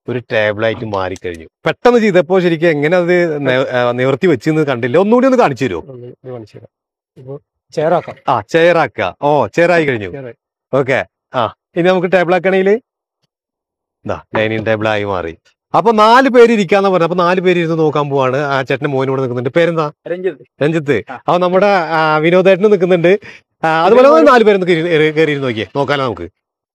ഒരു ടേബിളായിട്ട് മാറിക്കഴിഞ്ഞു പെട്ടെന്ന് ചെയ്തപ്പോ ശരിക്കും എങ്ങനെ അത് നെ- ആ, നിവർത്തി വെച്ചെന്ന് കണ്ടില്ല ഒന്നുകൂടി ഒന്ന് കാണിച്ചു തരുമോ ഒന്ന് ഇത് കാണിച്ചു തരാം ഇപ്പൊ ചെയറാക്കാം ആ ചെയറാക്കുക ഓ ചെയറായി കഴിഞ്ഞു ചെയറായി. ഓക്കെ ആ ഇനി നമുക്ക് ടേബിൾ ആക്കണെങ്കിൽ ഇതാ ഡൈനിങ് ടേബിൾ ആയി മാറി അപ്പൊ നാല് പേര് ഇരിക്കാന്ന് പറഞ്ഞു അപ്പൊ നാല് പേര് ഇരുന്ന് നോക്കാൻ പോവാണ് ആ ചേട്ടന്റെ മോൻ ഇവിടെ നിൽക്കുന്നുണ്ട് പേരെന്താ രഞ്ജിത്ത് ആ. അപ്പൊ നമ്മുടെ ആ, വിനോദേട്ടനും നിൽക്കുന്നുണ്ട് ആ, അതുപോലെ ഒന്ന് നാല് പേര് കയറി ഇരുന്ന് നോക്കിയേ നോക്കാലോ നമുക്ക്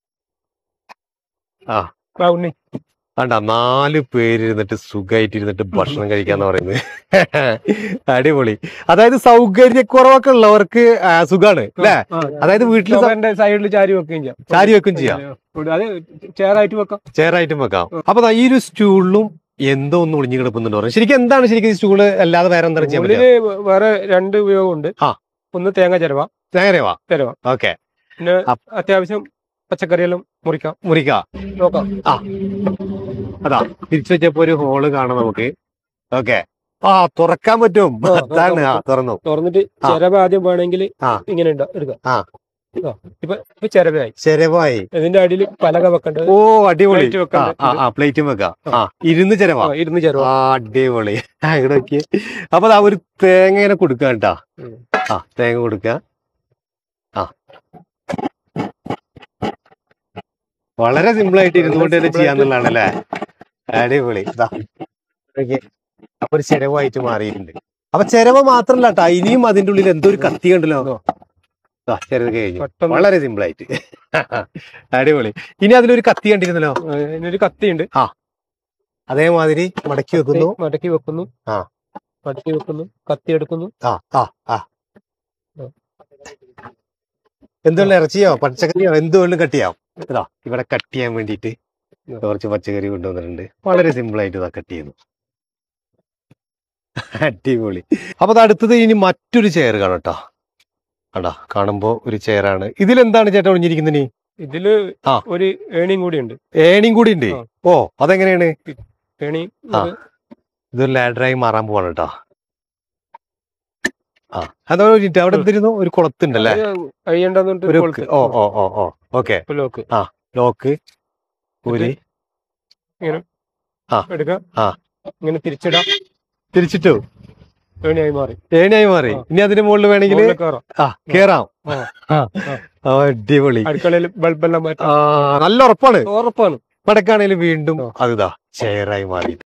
ആ, ഉണ്ണി വേണ്ട നാല് പേര് ഇരുന്നിട്ട് സുഖമായിട്ട് ഇരുന്നിട്ട് ഭക്ഷണം കഴിക്കാന്ന് പറയുന്നത് അടിപൊളി അതായത് സൗകര്യക്കുറവൊക്കെ ഉള്ളവർക്ക് ആ, സുഖാണ് അല്ലേ ആ, അതായത് വീട്ടിൽ സോഫാന്റെ സൈഡിൽ ചാരി വെക്കുകയും ചെയ്യാം ചാരി വെക്കുകയും ചെയ്യാം. അത് ചെയറായിട്ട് വെക്കാം ചെയറായിട്ടും വെക്കാം അപ്പൊ ദാ ഈ ഒരു സ്റ്റൂളിലും എന്തോ ഒന്ന് ഒളിഞ്ഞു കിടക്കുന്നുണ്ട് പറഞ്ഞു ശരിക്കും എന്താണ് ശരിക്കും ഈ സ്റ്റൂള് അല്ലാതെ വേറെ എന്താണ് ചെയ്യാൻ പറ്റുക ഉള്ളില് വേറെ രണ്ട് ഉപയോഗമുണ്ട് ആ. ഒന്ന് തേങ്ങ ചിരവ നേരെ വാ ചിരവ ഓക്കെ പിന്നെ അപ്പ്. അത്യാവശ്യം പച്ചക്കറിയെല്ലാം മുറിക്കാം മുറിക്ക നോക്കാം അതാ തിരിച്ചു വെച്ചപ്പോ ഒരു ഹോള് കാണാം നമുക്ക് ഓക്കെ ആ തുറക്കാൻ പറ്റും ആ, അതാണ് ആ തുറക്കാം. തുറന്നു തുറന്നിട്ട് ആ. ചിരവ ആദ്യം വേണമെങ്കിൽ ആ. ഇങ്ങനെ ഉണ്ടാ- എടുക്കാം ആ. ആ, ഇപ്പൊ ഇപ്പൊ ചിരവയായി ചെരവായി ഇതിന്റെ അടിയിൽ പലക വെക്കേണ്ടത് ഓ അടിപൊളി Plate ആ വെക്കണ്ട ആ, ആ പ്ലേറ്റും വെക്കാം ആ ഇരുന്ന് ചെരവാ ആ, ഇരുന്ന് ചിരവ ആ അടിപൊളി ആ, ഇവിടെ നോക്കിയേ അപ്പൊ ദാ ഒരു തേങ്ങ ഇങ്ങനെ കൊടുക്കുക കേട്ടാ ഉം. ആ തേങ്ങ കൊടുക്കുക ആ വളരെ സിമ്പിൾ ആയിട്ട് ഇരുന്നുകൊണ്ട് തന്നെ simple ചെയ്യാന്നുള്ളതാണ് അല്ലേ അടിപൊളി ഇതാ നോക്കിയേ. അപ്പൊ ഒരു ചെരവായിട്ട് മാറിയിട്ടുണ്ട് അപ്പൊ ചെരവ മാത്രല്ല കേട്ടാ ഇനിയും അതിന്റെ ഉള്ളിൽ എന്തോ ഒരു കത്തി കണ്ടല്ലോ ഇതോ. ആ ചെറുത് കഴിഞ്ഞു പെട്ടെന്ന് വളരെ സിമ്പിൾ ആയിട്ട് അടിപൊളി ഇനി അതിലൊരു കത്തി കണ്ടിരുന്നല്ലോ ആ, ഇതിനൊരു കത്തിയുണ്ട് അതേമാതിരി മടക്കി വെക്കുന്നു മടക്കി വെക്കുന്നു ആ. മടക്കി വെക്കുന്നു കത്തി എടുക്കുന്നു ആ ആ ആ എന്തുകൊണ്ട് ഇറച്ചിയോ പച്ചക്കറിയോ എന്തുകൊണ്ടും കട്ട് ചെയ്യാം ഇതാ ഇവിടെ കട്ട് ചെയ്യാൻ വേണ്ടിയിട്ട് കുറച്ച് പച്ചക്കറി കൊണ്ടുവന്നിട്ടുണ്ട് വളരെ സിമ്പിൾ ആയിട്ട് ഇതാ കട്ട് ചെയ്യുന്നു അടിപൊളി അപ്പൊ അത് അടുത്തത് ഇനി മറ്റൊരു ചെയർ കാണാം കേട്ടോ അടാ കാണുമ്പോ ഒരു ചെയറാണ് ഇതിലെന്താണ് ചേട്ടാ ഒളിഞ്ഞിരിക്കുന്നത് ഇനി ഇതില് ആ. ഒരു ഏണിയും കൂടി ഉണ്ട് ഏണിയും കൂടി ഉണ്ട് ആ. ഓ അതെങ്ങനെയാണ് ഏണി ആ. ഇതൊരു ലാഡറായി മാറാൻ പോവാണ് കേട്ടോ ആ അതോ അവിടെ എന്തിരുന്നു ഒരു കുളത്തുണ്ടല്ലേ കഴിയണ്ടെന്ന് ഒരു ഓ ഓ ഓ ഓ ഓക്കെ ലോക്ക് ലോക്ക് ഊരി എടുക്കാം ആ. ഇങ്ങനെ തിരിച്ചിടാം തിരിച്ചിട്ടു ഏണിയായി മാറി ഏണിയായി മാറി ആ. ഇനി അതിന് മുകളിൽ വേണമെങ്കിൽ മുകളിൽ കയറാം ആ കേറാം ആ. ആ. ആ. ആ, അടിപൊളി അടുക്കളയിൽ ബൾബെല്ലാം മാറ്റാം ആ നല്ല ഉറപ്പാണ് ഉറപ്പാണ് മടക്കാണെങ്കിൽ വീണ്ടും ആ. അതിതാ ചെയറായി മാറി